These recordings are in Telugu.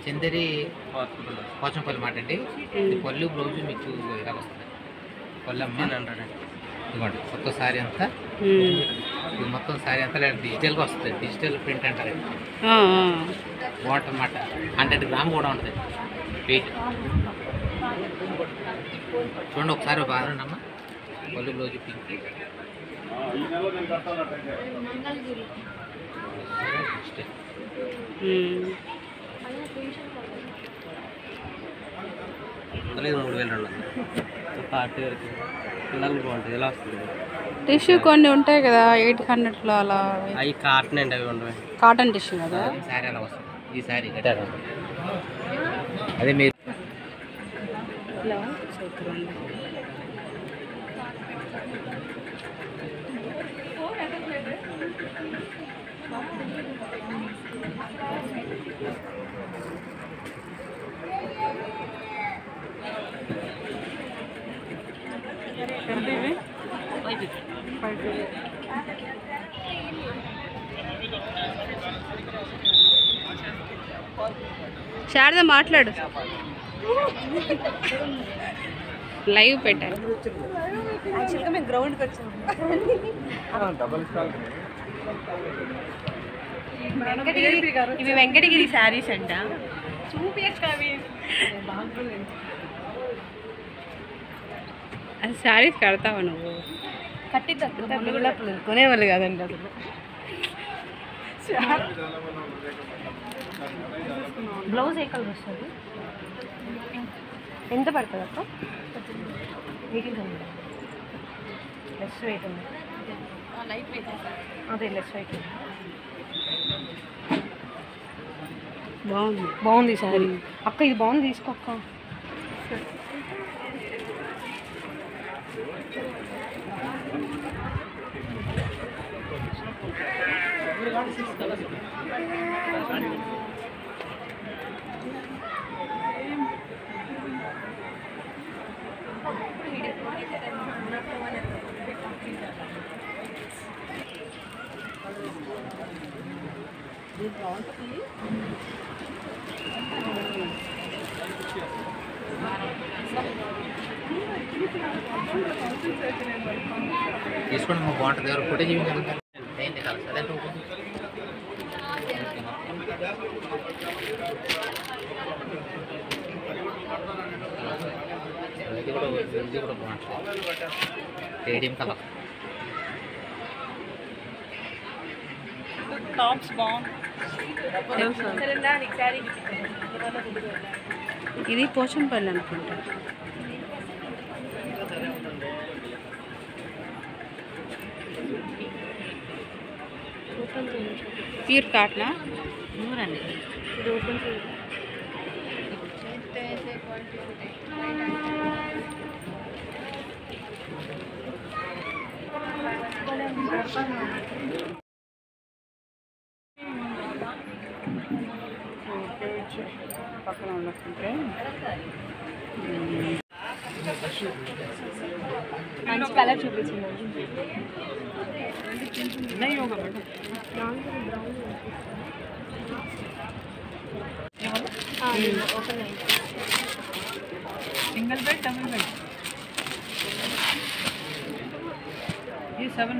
చందేరి పోచంపల్లి మాట అండి ఇది పళ్ళు బ్లౌజ్ మీకు ఇలా వస్తుంది పళ్ళమ్మ ఇదిగోండి మొత్తం సారీ అంతా ఇది మొత్తం సారీ అంతా ఇలా డిజిటల్గా వస్తుంది డిజిటల్ ప్రింట్ అంటారండి బాగుంటుంది అన్నమాట హండ్రెడ్ గ్రామ్ కూడా ఉంటుంది వెయిట్ చూడండి ఒకసారి బాగుండమ్మా పళ్ళు బ్లౌజ్ పింక్ డిజిటల్ లేదు మూడు వేలు రెండు వందలు పార్టీ వరకు పిల్లలకి బాగుంటుంది ఎలా వస్తుంది టిష్యూ కొన్ని ఉంటాయి కదా ఎయిట్ హండ్రెడ్లో అలా అవి కాటన్ అండి అవి ఉండవు కాటన్ టిష్యూ కదా ఈ సారీ అలా వస్తుంది ఈ సారీ కట్టారు అదే మీరు శారద మాట్లాడు లైవ్ పెట్టారు యాక్చువల్గా మేము గ్రౌండ్కి వచ్చాము వెంకటగిరి ఇవి వెంకటగిరి శారీస్ అంట చూపించు అవి అది శారీస్ కడతావా నువ్వు కట్టి తక్కువ కొనేవాళ్ళు కాదండి అసలు బ్లౌజ్ ఏ కలర్ వస్తుంది ఎంత పడుతుంది అక్క ఎయిటీన్ హండ్రెడ్ లెస్ వెయిట్ ఉంది అదే లెస్ వెయిట్ ఉంది బాగుంది బాగుంది సారీ అక్క ఇది బాగుంది తీసుకో అక్క తీసుకోండి మా బాగుంటుంది ఎవరు ఫోటో చూపించాలి ఏంటి కలర్ అదే ఇది కూడా ఇది కూడా బాగుంటుంది స్టేడియం కలర్ టాప్స్ బాగుంది ఇది పోచంపల్లి అనుకుంటా ప్యూర్ కాటనా పక్కన ఉండకుంటే మంచి కలర్ చూపించింది సింగిల్ బెడ్ డబుల్ బెడ్ ये सेवन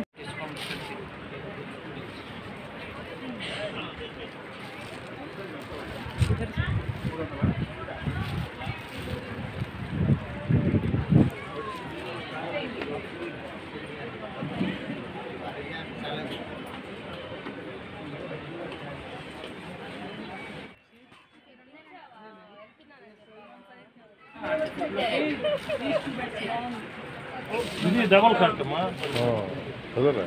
ఇది డబల్ కట్టమ్మా అదే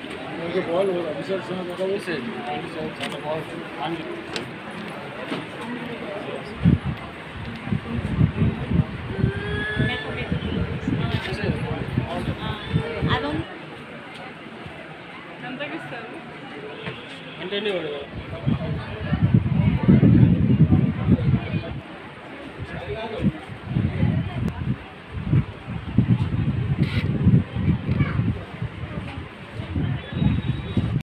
బాగుంది ఇవన్నీ కూడా